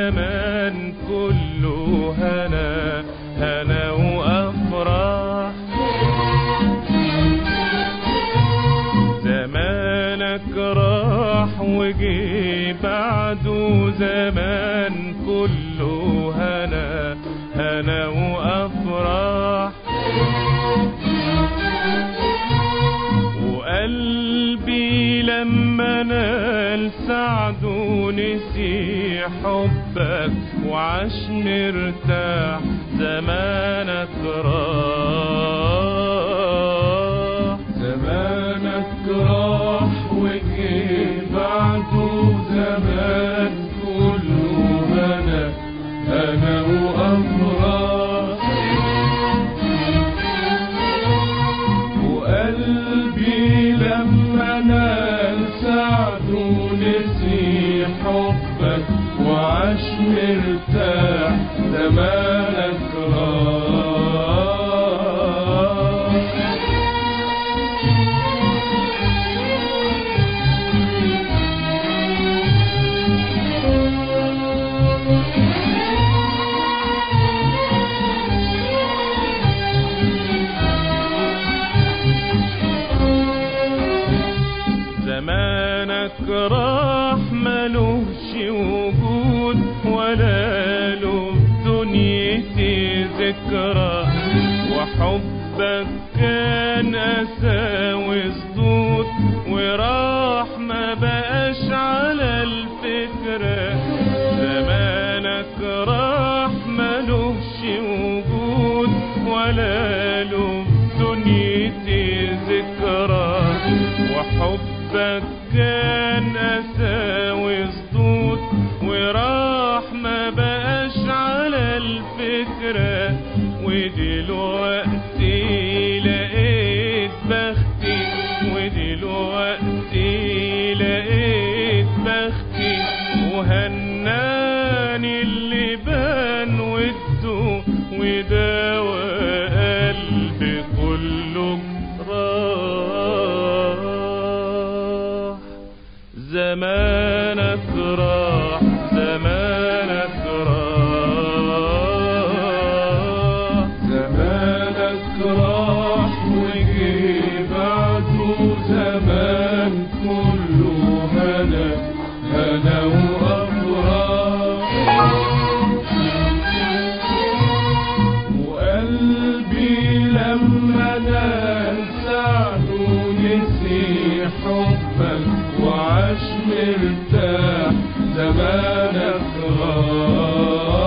زمان كله هنا هنا وأفراح زمانك راح وجي بعده زمان كله هنا هنا وأفراح وقلبي لما نال سعده نسي حبك وعاش مرتاح زمانك راح زمانك راح وجه بعده زمان كله هنا هنا وأفراح وقلبي لما نال سعده نسي حبك وعاش مرتاح زمانك راح زمانك راح ملوش وجود ولا له في دنيتي ذكرى وحبك كان أساوي صدود وراح ما بقاش على الفكرة زمانك راح ملوش وجود ولا له في دنيتي ذكرى وحبك كان أساوي صدود وراح ما بقاش على الفكرة ودلوقتي لقيت بختي ودلوقتي لقيت بختي وهناني اللي بان وده وداوى قلبي كله راح زمانك راح زمانك راح زمانك راح وجي بعده زمان كله هنا هنا وأفراح وقلبي لما نال سعده نسي حبك وعاش مرتاح زمانك غار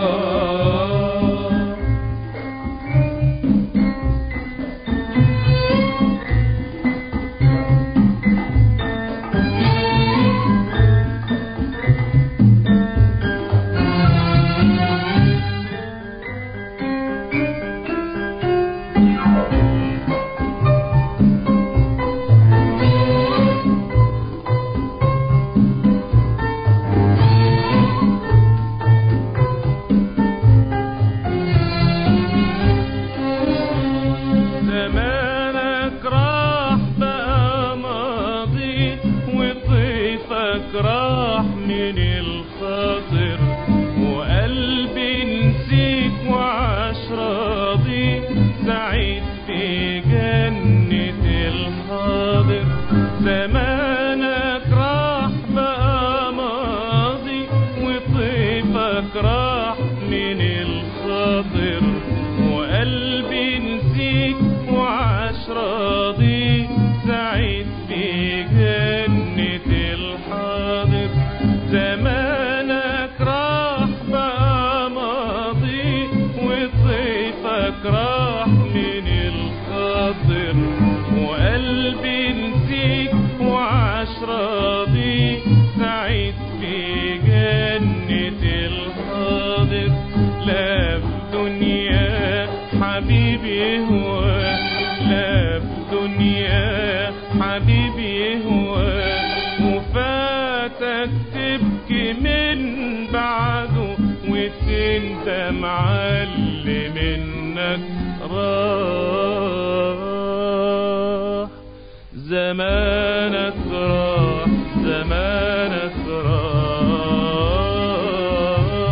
زمانك راح بقى ماضي وطيفك راح من الخاطر وقلبي نسيك وعاش راضي سعيد في جنة الحاضر زمانك راح بقى ماضي وطيفك راح من الخاطر وقلبي نسيك وعاش راضي سعيد في جنة الحاضر زمانك راح بقى ماضي وطيفك راح من الخاطر وقلبي نسيك وعاش راضي سعيد في جنة الحاضر لا في دنيا حبيبي هو لا في دنيا حبيبي هو وفاتك تبكي من بعده وتندم على اللي منك راح زمانك راح زمانك راح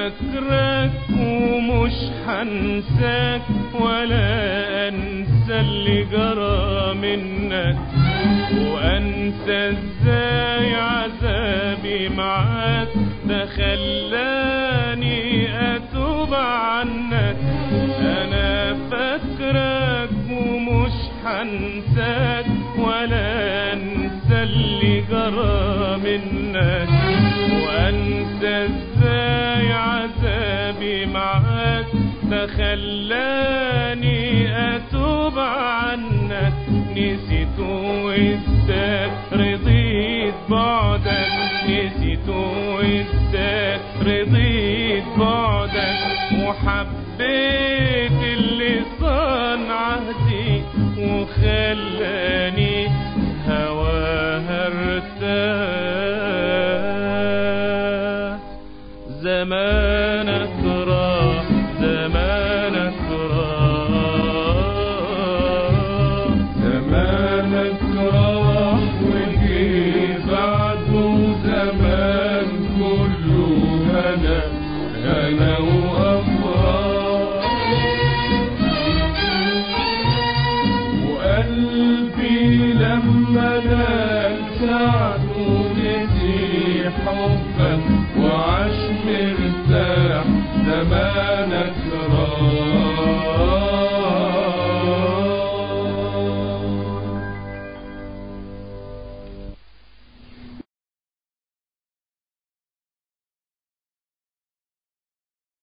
فاكرك ومش هنساك ولا انسى اللي جرى منك وانسى ازاي عذابي معاك ده خلاني اتوب عنك انا فاكرك ومش هنساك ولا انسى اللي جرى منك وانسى ازاي عذابي معاك ده خلاني اتوب عنك نسيت ودك رضيت بعدك نسيت ودك رضيت بعدك وحبيت اللي صان عهدي وخلاني هواها ارتاح زمان